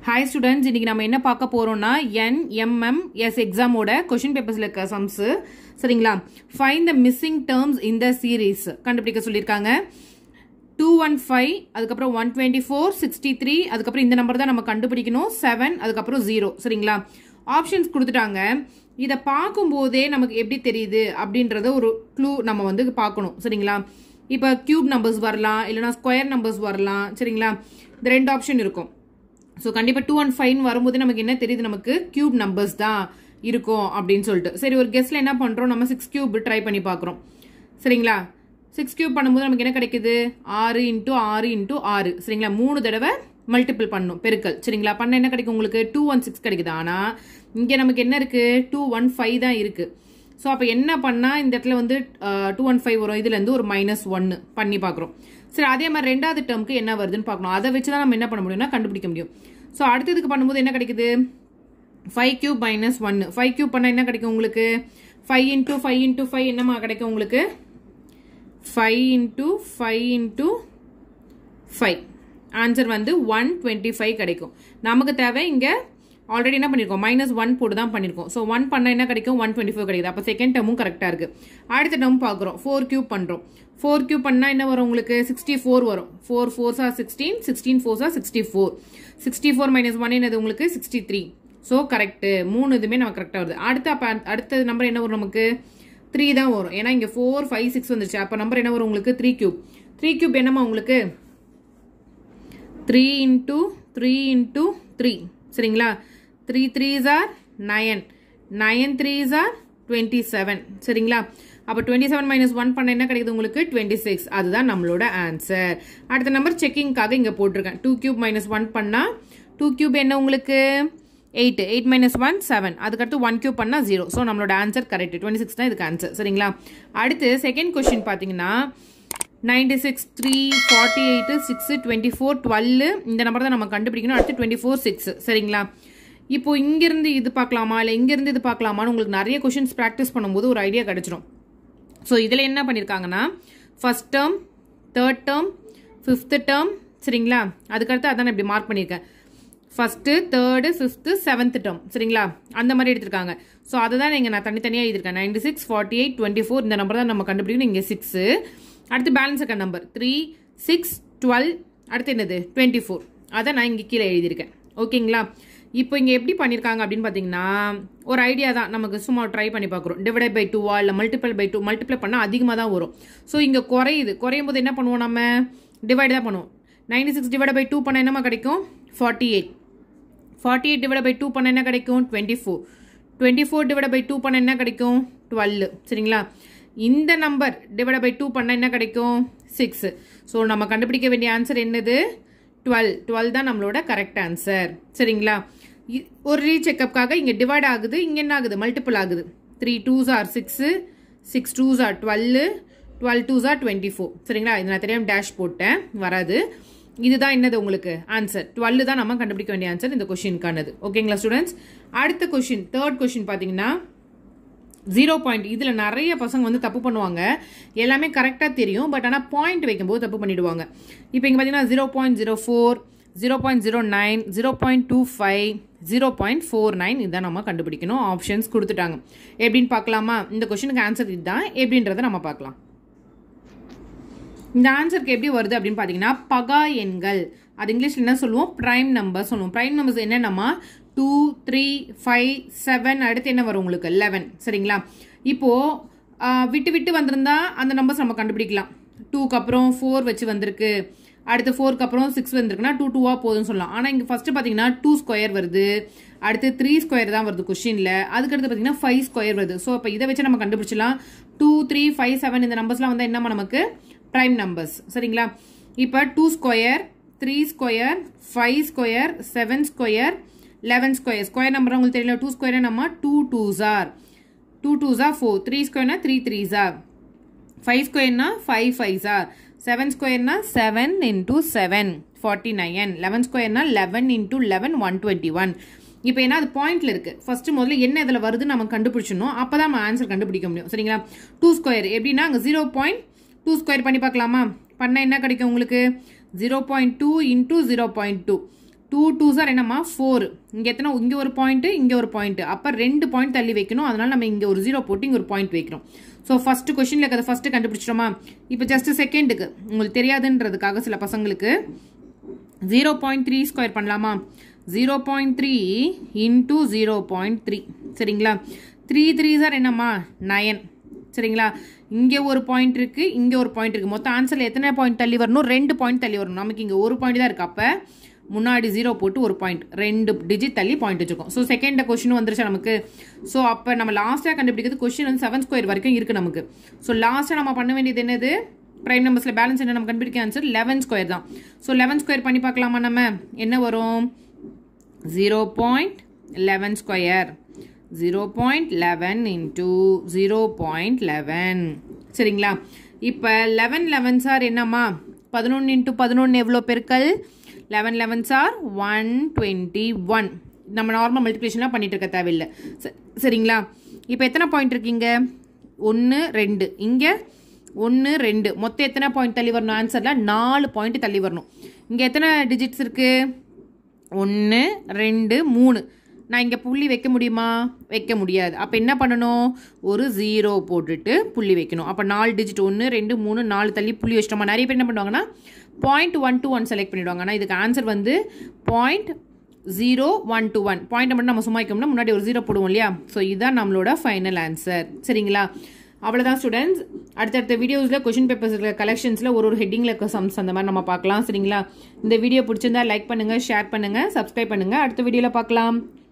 hi students இன்னைக்கு நம்ம என்ன பார்க்க போறோம்னா என் எம்எம் எஸ் எக்ஸாமோட கொஷின் பேப்பர்ஸ்ல இருக்க சம்ஸ் சரிங்களா ஃபைன் த மிஸ்ஸிங் டேர்ம்ஸ் இந்த சீரீஸ் கண்டுபிடிக்க சொல்லியிருக்காங்க டூ ஒன் ஃபைவ் அதுக்கப்புறம் one twenty four sixty three அதுக்கப்புறம் இந்த நம்பர் தான் நம்ம கண்டுபிடிக்கணும் செவன் அதுக்கப்புறம் ஜீரோ சரிங்களா ஆப்ஷன்ஸ் கொடுத்துட்டாங்க இதை பார்க்கும்போதே நமக்கு எப்படி தெரியுது அப்படின்றத ஒரு க்ளூ நம்ம வந்து பார்க்கணும் சரிங்களா இப்போ கியூப் நம்பர்ஸ் வரலாம் இல்லைனா ஸ்கொயர் நம்பர்ஸ் வரலாம் சரிங்களா இந்த ரெண்டு ஆப்ஷன் இருக்கும் ஸோ கண்டிப்பாக டூ அண்ட் ஃபைவ் வரும்போது நமக்கு என்ன தெரியுது நமக்கு கியூப் நம்பர்ஸ் தான் இருக்கும் அப்படின்னு சொல்லிட்டு சரி ஒரு கெஸ்ட்ல என்ன பண்ணுறோம் நம்ம சிக்ஸ் கியூப் ட்ரை பண்ணி பார்க்குறோம் சரிங்களா சிக்ஸ் கியூப் பண்ணும்போது நமக்கு என்ன கிடைக்குது ஆறு இன்ட்டு ஆறு இன்ட்டு ஆறு சரிங்களா மூணு தடவை மல்டிபிள் பண்ணும் பெருக்கல் சரிங்களா பண்ண என்ன கிடைக்கும் உங்களுக்கு டூ ஒன் சிக்ஸ் கிடைக்குது ஆனால் இங்கே நமக்கு என்ன இருக்குது டூ ஒன் ஃபைவ் தான் இருக்குது ஸோ அப்போ என்ன பண்ணால் இந்த இடத்துல வந்து டூ ஒன் ஃபைவ் வரும் இதுலேருந்து ஒரு மைனஸ் ஒன்று பண்ணி பார்க்குறோம் சரி அதே மாதிரி ரெண்டாவது டேர்முக்கு என்ன வருதுன்னு பார்க்கணும் அதை வச்சு தான் நம்ம என்ன பண்ண முடியும்னா கண்டுபிடிக்க முடியும் ஸோ அடுத்ததுக்கு பண்ணும்போது என்ன கிடைக்குது ஃபைவ் கியூப் மைனஸ் ஒன்று ஃபைவ் கியூப் பண்ணால் என்ன கிடைக்கும் உங்களுக்கு five into five into five என்னமா கிடைக்கும் உங்களுக்கு five into five into five answer வந்து ஒன் டுவெண்ட்டி ஃபைவ் கிடைக்கும் நமக்கு தேவை இங்கே ஆல்ரெடி என்ன பண்ணியிருக்கோம் மைனஸ் ஒன் போட்டு தான் பண்ணியிருக்கோம் ஸோ ஒன் பண்ணால் என்ன கிடைக்கும் ஒன் டுவெண்ட்டி ஃபோர் கிடைக்குது அப்போ செகண்ட் டேர்மும் கரெக்டாக இருக்குது அடுத்த டேர்ம் பார்க்குறோம் ஃபோர் கியூப் பண்ணுறோம் ஃபோர் கியூப் பண்ணால் என்ன வரும் உங்களுக்கு சிக்ஸ்டி ஃபோர் வரும் ஃபோர் ஃபோர்ஸா சிக்ஸ்டீன் சிக்ஸ்டீன் ஃபோர்ஸா sixty four sixty four minus one என்னது உங்களுக்கு சிக்ஸ்டி த்ரீ ஸோ கரெக்டு மூணு இதுவுமே நமக்கு கரெக்டாக வருது அடுத்த அப்போ அடுத்த நம்பர் என்ன வரும் நமக்கு த்ரீ தான் வரும் ஏன்னா இங்கே ஃபோர் ஃபைவ் சிக்ஸ் வந்துச்சு அப்போ நம்பர் என்ன வரும் உங்களுக்கு த்ரீ கியூப் த்ரீ கியூப் என்னமா உங்களுக்கு three into three into three சரிங்களா three threes are nine nine threes are twenty seven சரிங்களா அப்போ டுவெண்ட்டி செவன் மைனஸ் ஒன் பண்ண என்ன கிடைக்குது உங்களுக்கு டுவெண்ட்டி சிக்ஸ் அதுதான் நம்மளோட ஆன்சர் அடுத்த நம்பர் செக்கிங்காக இங்கே போட்டிருக்கேன் டூ கியூப் மைனஸ் ஒன் பண்ணால் டூ கியூப் என்ன உங்களுக்கு eight eight minus one seven அதுக்கடுத்து ஒன் கியூப் பண்ணால் ஜீரோ ஸோ நம்மளோட ஆன்சர் கரெக்ட் டுவெண்ட்டி சிக்ஸ் தான் இதுக்கு ஆன்சர் சரிங்களா அடுத்து செகண்ட் கொஸ்டின் பார்த்தீங்கன்னா ninety six three forty eight six twenty four twelve இந்த நம்பர் தான் நம்ம கண்டுபிடிக்கணும் அடுத்து டுவெண்ட்டி ஃபோர் சிக்ஸ் சரிங்களா இப்போ இங்கேருந்து இது பார்க்கலாமா இல்லை இங்கேருந்து இது பார்க்கலாமான்னு உங்களுக்கு நிறைய கொஷின்ஸ் ப்ராக்டிஸ் பண்ணும்போது ஒரு ஐடியா கிடச்சிரும் ஸோ இதில் என்ன பண்ணியிருக்காங்கன்னா first term third term fifth term சரிங்களா அதுக்கடுத்து அதான் இப்படி மார்க் பண்ணியிருக்கேன் first third fifth seventh term சரிங்களா அந்த மாதிரி எடுத்திருக்காங்க ஸோ அதை தான் இங்கே நான் தனித்தனியாக எழுதியிருக்கேன் ninety six forty eight twenty four இந்த நம்பர் தான் நம்ம கண்டுபிடிக்கணும் இங்கே சிக்ஸு அடுத்து பேலன்ஸ் இருக்க நம்பர் த்ரீ சிக்ஸ் டுவெல் அடுத்து என்னது டுவெண்ட்டி ஃபோர் அதை நான் இங்கே கீழே எழுதியிருக்கேன் ஓகேங்களா இப்போ இங்கே எப்படி பண்ணியிருக்காங்க அப்படின்னு பார்த்தீங்கன்னா ஒரு ஐடியா தான் நமக்கு சும்மா ட்ரை பண்ணி பார்க்குறோம் டிவைட் பை டூவா இல்லை மல்டிபிள் பை டூ மல்டிப்ளை பண்ணால் அதிகமாக தான் வரும் ஸோ இங்கே குறையுது குறையும் போது என்ன பண்ணுவோம் நம்ம டிவைட் தான் பண்ணுவோம் ninety six divide by two பண்ண என்னமா கிடைக்கும் forty eight forty eight divide by two பண்ண என்ன கிடைக்கும் twenty four twenty four divide by two பண்ண என்ன கிடைக்கும் டுவெல் சரிங்களா இந்த நம்பர் டிவைட் பை டூ பண்ண என்ன கிடைக்கும் சிக்ஸ் ஸோ நம்ம கண்டுபிடிக்க வேண்டிய ஆன்சர் என்னது டுவெல் டுவெல் தான் நம்மளோட கரெக்ட் ஆன்சர் சரிங்களா ஒரு ரீசெக்கப்காக இங்கே டிவைட் ஆகுது இங்கே என்ன ஆகுது மல்டிபிள் ஆகுது three twos are six six twos are twelve twelve twos are twenty four சரிங்களா இது நான் தெரியாமல் டேஷ் போட்டேன் வராது இதுதான் என்னது உங்களுக்கு ஆன்சர் டுவெல் தான் நம்ம கண்டுபிடிக்க வேண்டிய ஆன்சர் இந்த கொஷினுக்கானது ஓகேங்களா ஸ்டூடெண்ட்ஸ் அடுத்த கொஷின் தேர்ட் கொஷின் பார்த்தீங்கன்னா ஜீரோ பாயிண்ட் இதில் நிறைய பசங்க வந்து தப்பு பண்ணுவாங்க எல்லாமே கரெக்டாக தெரியும் பட் ஆனால் பாயிண்ட் வைக்கும்போது தப்பு பண்ணிடுவாங்க இப்போ இங்கே பார்த்தீங்கன்னா zero point zero four zero point zero nine zero point two five zero point four nine இதான் நம்ம கண்டுபிடிக்கணும் ஆப்ஷன்ஸ் கொடுத்துட்டாங்க எப்படின்னு பார்க்கலாமா இந்த கொஷனுக்கு ஆன்சர் இதுதான் எப்படின்றத நம்ம பார்க்கலாம் இந்த ஆன்சருக்கு எப்படி வருது அப்படின்னு பார்த்தீங்கன்னா பகா எண்கள் அது இங்கிலீஷில் என்ன சொல்லுவோம் ப்ரைம் நம்பர் சொல்லுவோம் ப்ரைம் நம்பர்ஸ் என்னென்னமா டூ த்ரீ ஃபைவ் செவன் அடுத்து என்ன வரும் உங்களுக்கு லெவன் சரிங்களா இப்போது விட்டு விட்டு வந்திருந்தா அந்த நம்பர்ஸ் நம்ம கண்டுபிடிக்கலாம் டூக்கு அப்புறம் ஃபோர் வச்சு வந்திருக்கு அடுத்து ஃபோருக்கு அப்புறம் சிக்ஸ் வந்திருக்குன்னா டூ டூவாக போதும்னு சொல்லலாம் ஆனால் இங்கே ஃபஸ்ட்டு பார்த்தீங்கன்னா டூ ஸ்கொயர் வருது அடுத்து த்ரீ ஸ்கொயர் தான் வருது கொஷினில் அதுக்கடுத்து பார்த்தீங்கன்னா ஃபைவ் ஸ்கொயர் வருது ஸோ இப்போ இதை வச்சு நம்ம கண்டுபிடிச்சலாம் டூ த்ரீ ஃபைவ் செவன் இந்த நம்பர்ஸ்லாம் வந்து என்னமா நமக்கு ப்ரைம் நம்பர்ஸ் சரிங்களா இப்போ two square three square five square seven square eleven square square number உங்களுக்கு தெரியல டூ ஸ்கொயர் நம்ம டூ டூ ஜார் டூ டூ ஜார் ஃபோர் த்ரீ ஸ்கொயர்னா த்ரீ த்ரீ ஜார் ஃபைவ் ஸ்கொயர்னா ஃபைவ் ஃபைவ் ஜார் செவன் ஸ்கொயர்னா seven into seven forty nine eleven ஸ்கொயர்னா eleven into eleven one twenty one இப்போ என்ன அது பாயிண்ட்ல இருக்கு ஃபர்ஸ்ட் முதல்ல என்ன இதில் வருதுன்னு நம்ம கண்டுபிடிச்சணும் அப்போ தான் நம்ம ஆன்சர் கண்டுபிடிக்க முடியும் சரிங்களா டூ ஸ்கொயர் எப்படின்னா அங்கே ஜீரோ பாயிண்ட் டூ ஸ்கொயர் பண்ணி பார்க்கலாமா பண்ணால் என்ன கிடைக்கும் உங்களுக்கு zero point two into zero point two two two are என்னம்மா ஃபோர் இங்கே எத்தனை இங்கே ஒரு பாயிண்ட்டு இங்கே ஒரு பாயிண்ட் அப்போ ரெண்டு பாயிண்ட் தள்ளி வைக்கணும் அதனால நம்ம இங்கே ஒரு ஜீரோ போட்டு இங்கே ஒரு பாயிண்ட் வைக்கிறோம் ஸோ ஃபர்ஸ்ட் கொஷினில் இருக்கிறத ஃபர்ஸ்ட் கண்டுபிடிச்சிட்டோமா இப்போ ஜஸ்ட் செகண்டுக்கு உங்களுக்கு தெரியாதுன்றதுக்காக சில பசங்களுக்கு ஜீரோ பாயிண்ட் த்ரீ ஸ்கொயர் பண்ணலாமா zero point three into zero point three சரிங்களா த்ரீ த்ரீ சார் என்னம்மா நயன் சரிங்களா இங்கே ஒரு பாயிண்ட் இருக்கு இங்கே ஒரு பாயிண்ட் இருக்கு மொத்தம் ஆன்சரில் எத்தனை பாயிண்ட் தள்ளி வரணும் ரெண்டு பாயிண்ட் தள்ளி வரணும் நமக்கு இங்கே ஒரு பாயிண்ட் தான் இருக்கு அப்போ முன்னாடி ஜீரோ போட்டு ஒரு பாயிண்ட் ரெண்டு டிஜிட் தள்ளி பாயிண்ட் வச்சுருக்கோம் ஸோ செகண்ட் கொஷின் வந்துருச்சு நமக்கு ஸோ அப்போ நம்ம லாஸ்ட்டாக கண்டுபிடிக்கிறது கொஷின் வந்து செவன் ஸ்கொயர் வரைக்கும் இருக்குது நமக்கு ஸோ லாஸ்ட்டாக நம்ம பண்ண வேண்டியது என்னது ப்ரைம் நம்பர்ஸில் பேலன்ஸ் என்ன நம்ம கண்டுபிடிக்க ஆன்சர் லெவன் ஸ்கொயர் தான் ஸோ லெவன் ஸ்கொயர் பண்ணி பார்க்கலாமா நம்ம என்ன வரும் zero point eleven square zero point eleven into zero point eleven சரிங்களா இப்போ லெவன் லெவன் சார் என்னம்மா பதினொன்று இன்ட்டு பதினொன்று எவ்வளோ பெருக்கல் eleven eleven are one twenty one நம்ம நார்மல் மல்டிப்ளிகேஷன்லாம் பண்ணிட்டு இருக்க தேவையில்லை ச- சரிங்களா இப்போ எத்தனை பாயிண்ட் இருக்கீங்க ஒன்று ரெண்டு இங்கே ஒன்று ரெண்டு மொத்தம் எத்தனை பாயிண்ட் தள்ளி வரணும் ஆன்சரில் நாலு பாயிண்ட் தள்ளி வரணும் இங்கே எத்தனை டிஜிட்ஸ் இருக்குது ஒன்று ரெண்டு மூணு நான் இங்கே புள்ளி வைக்க முடியுமா வைக்க முடியாது அப்போ என்ன பண்ணணும் ஒரு ஜீரோ போட்டுட்டு புள்ளி வைக்கணும் அப்போ நாலு டிஜிட் ஒன்று ரெண்டு மூணு நாலு தள்ளி புள்ளி வச்சிட்டோமா நிறைய பேர் என்ன பண்ணுவாங்கன்னா point one two one select பண்ணிடுவாங்க ஆனால் இதுக்கு ஆன்சர் வந்து point zero one two one point மட்டும் நம்ம சும்மா வைக்கணும்னா முன்னாடி ஒரு ஜீரோ போடுவோம் இல்லையா ஸோ இதுதான் நம்மளோட ஃபைனல் ஆன்சர் சரிங்களா அவ்வளோதான் ஸ்டூடெண்ட்ஸ் அடுத்தடுத்த வீடியோஸில் கொஷின் பேப்பர்ஸ் இருக்கிற கலெக்ஷன்ஸில் ஒரு ஒரு ஹெட்டிங்கில் இருக்க சம்ஸ் அந்த மாதிரி நம்ம பார்க்கலாம் சரிங்களா இந்த வீடியோ பிடிச்சிருந்தா லைக் பண்ணுங்கள் ஷேர் பண்ணுங்கள் சப்ஸ்கிரைப் பண்ணுங்கள் அடுத்த வீடியோவில் பார்க்கலாம்